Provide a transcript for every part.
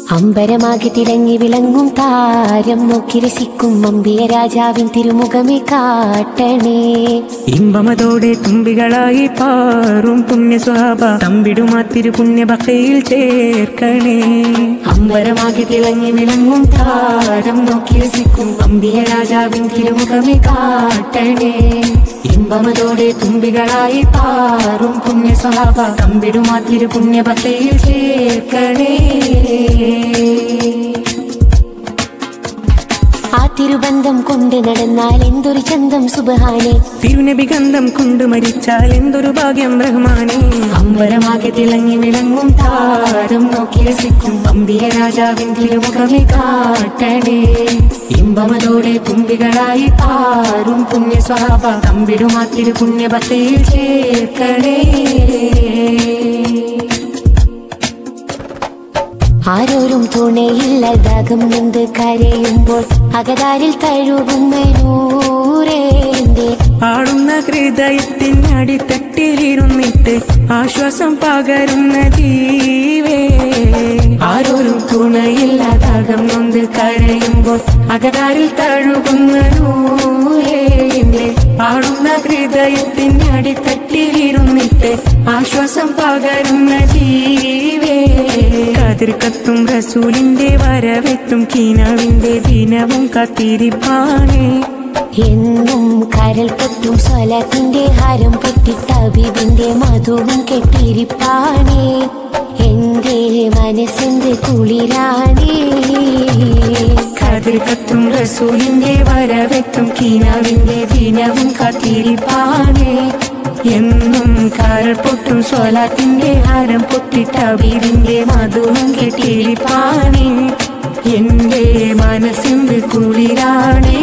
അമ്പരമാകെ തിളങ്ങി വിളങ്ങും താരം നോക്കി രസിക്കും അമ്പിയ രാജാവിൻ തിരുമുഖമേ കാട്ടണേ ഇമ്പമതോടെ തുമ്പികളായി പാറും പുണ്യ സ്വഭാവ തമ്പിടുമാ തിരു പുണ്യ ബക്കയിൽ ചേർക്കണേ അമ്പരമാകെ തിളങ്ങി വിളങ്ങും താരം നോക്കി രസിക്കും അമ്പിയ രാജാവിൻ തിരുമുഖമേ കാട്ടണേ ഇമ്പമതോടെ തുമ്പികളായി പാറും പുണ്യ സ്വഭാവ തമ്പിടുമാ തിരു പുണ്യ ഭക്തയിൽ ചേർക്കണേ ആ തിരുബന്ധം കൊണ്ട് നടന്നാൽ എന്തൊരു ചന്തം സുബഹാനെ തിരുനബി ഗന്ധം കൊണ്ട് മരിച്ചാൽ എന്തൊരു ഭാഗ്യം റഹ്മാനെ അമ്പരമാകെ തിളങ്ങി വിളങ്ങും താരം നോക്കി രസിക്കും അമ്പിയ രാജാവിൻ തിരുമുഖമേ കാട്ടണേ ഇമ്പമതോടെ തുമ്പികളായി പാറും പുണ്യ സ്വഭാവ തമ്പിടുമാ തിരു പുണ്യ ഭക്തയിൽ ചേർക്കണേ ആരോരും തുണയില്ലതാകും എന്ത് കരയുമ്പോൾ അകതാരിൽ തഴുകുന്ന നൂറേന്റെ ആടുന്ന ഹൃദയത്തിനടിത്തട്ടിലിരുന്നിട്ട് ആശ്വാസം പകരുന്ന ജീവേ ആരോരും തുണയില്ലാതാകും നൊന്ത് കരയുമ്പോൾ അകതാരിൽ തഴുകുന്ന നൂറേന്റെ ആടുന്ന ഹൃദയത്തിനടിത്തട്ടിലിരുന്നിട്ട് ആശ്വാസം പകരുന്ന ജീവേ കതിർ കത്തും റസൂലിന്റെ വരവെത്തും കീനാവിന്റെ ദിനവും കത്തിരിപ്പാണേ എന്നും കരൽ പൊട്ടും സ്വലത്തിന്റെ ഹാരം പൊട്ടിട്ട അബീബിന്റെ മധുവും കെട്ടിരിപ്പാണേ എന്റെ മനസ്സിന്റെ കുളിരാണേ കതിർ കത്തും റസൂലിന്റെ വരവെത്തും കീനാവിന്റെ ദിനവും കാത്തിരിപ്പാണേ എന്നും കാരൽ പൊട്ടും സ്വലാത്തിന്റെ ഹാരം പൊട്ടിട്ട വീടിന്റെ മധുവും കെട്ടിരിപ്പാണേ എന്റെ മനസ്സിന്റെ കുളിരാണേ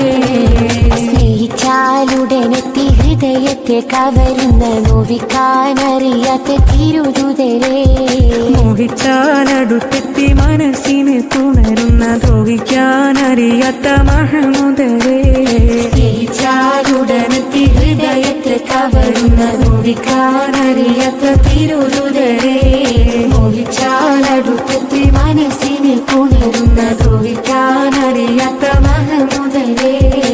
സ്നേഹിച്ചാലുടനെത്തി ഹൃദയത്തെ കവരുന്ന നോവിക്കാനറിയാത്ത തിരുതുതരേ മോഹിച്ചാലടുത്തെത്തി മനസ്സിന് തുണരുന്ന ദ്രോഹിക്കാനറിയാത്ത മഹമുദരേ സ്നേഹിച്ചാലുടനെത്തി ഹൃദയത്തെ കവരുന്ന നോവിക്കാനറിയാത്ത തിരുതുതരേ മോഹിച്ചാലടുത്തെത്തി മനസ്സിനെ പുണരുന്ന ദ്രോഹിക്കാനറിയാത്ത മഹമുതലേ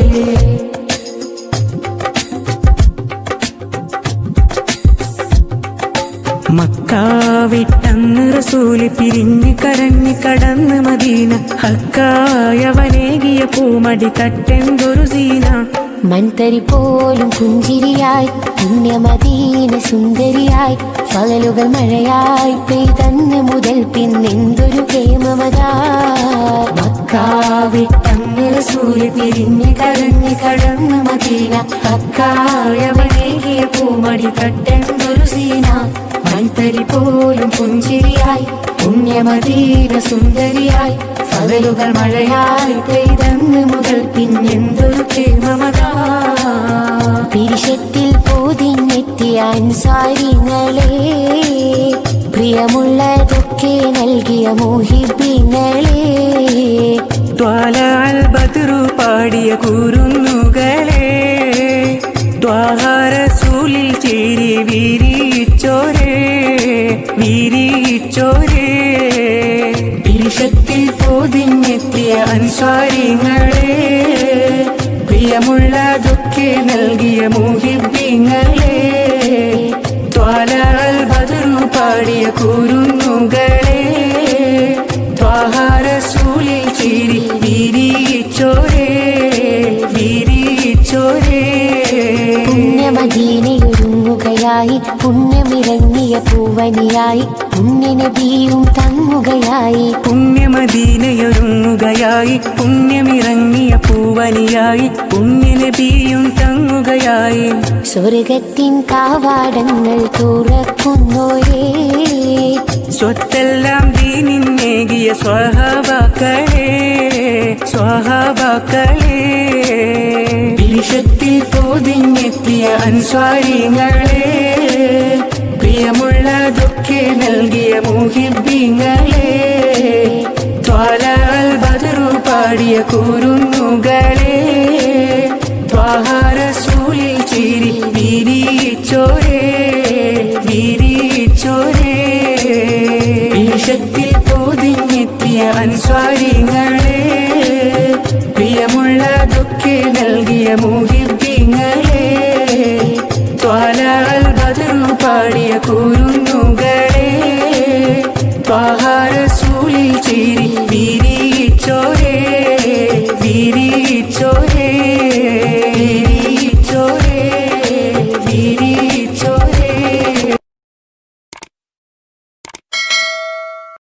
മക്കാവിട്ടന്ന് റസൂല് പിരിഞ്ഞ് കരഞ്ഞ് കടന്ന് മദീന ഹക്കായവനേകിയ പൂമടി തട്ടെന്തൊരു സീന മൺതരി പോലും പുഞ്ചിരിയായി പുണ്യമദീന സുന്ദരിയായി പകലുകൾ മഴയായി പെയ്തന്ന് മുതൽ പിന്നെന്തൊരു കേമമതാ മക്കാവിട്ടന്ന് റസൂല് പിരിഞ്ഞ് കരഞ്ഞ് കടന്ന് മദീന അക്കായവനേകിയ പൂമടി തട്ടെന്തൊരു സീന മൺതരി പോലും പുഞ്ചിരിയായി പുണ്യമദീന സുന്ദരിയായി പകലുകൾ മഴയായി പെയ്തന്ന് മുതൽ പിന്നെന്തൊരു കേമമതാ പിരിശത്തിൽ പൊതിഞ്ഞെത്തിയ അൻസാരിങ്ങളെ പ്രിയമുള്ളതൊക്കെ നൽകിയ മോഹിബിങ്ങളെ ത്വാലാൽ ബദ്രു പാടിയ കുരുന്നുകളെ ത്വാഹാരസൂലിൽ ചേരി വീരിച്ചോരേ വീരിച്ചോരേ പിരിശത്തിൽ പൊതിഞ്ഞെത്തിയ അൻസാരിങ്ങളെ പ്രിയമുള്ളതൊക്കെ നൽകിയ മോഹിബിങ്ങളെ ത്വാലാൽ ബദ്രു പാടിയ കുരുന്നുകളെ ത്വാഹാരസൂലിൽ ചേരി വീരിച്ചോരേ വീരിച്ചോരേ പുണ്യമദീനയൊരുങ്ങുകയായി പുണ്യമിറങ്ങിയ പൂവനിയായി പുണ്യനബിയും തങ്ങുകയായി പുണ്യമദീനയൊരുങ്ങുകയായി പുണ്യമിറങ്ങിയ പൂവനിയായി പുണ്യനബിയും തങ്ങുകയായി സ്വർഗത്തിൻ കാവാടങ്ങൾ തുറക്കുന്നോരേ സ്വത്തെല്ലാം ദീനിന്നേകിയ സ്വഹാബാക്കളെ സ്വഹാബാക്കളെ വിഷത്തിൽ പൊതിഞ്ഞെത്തിയ അൻസ്വാരിങ്ങളെ പ്രിയമുള്ളതൊക്കെ നൽകിയ മുഹിബിങ്ങളെ ത്വാലാൽ ബദറു പാടിയ കുരുന്നുകളെ ത്വാഹാരസൂലിൽ ചിരി വിരിച്ചോരേ വിരിച്ചോരേ വിഷത്തിൽ പൊതിഞ്ഞെത്തിയ നൽകിയ അൻസ്വാരിങ്ങളെ പ്രിയമുള്ളതൊക്കെ നൽകിയ മുഹിബിങ്ങളെ ത്വാല അൽ ബദറു പാടിയ കുരുന്നുകളെ ത്വാഹ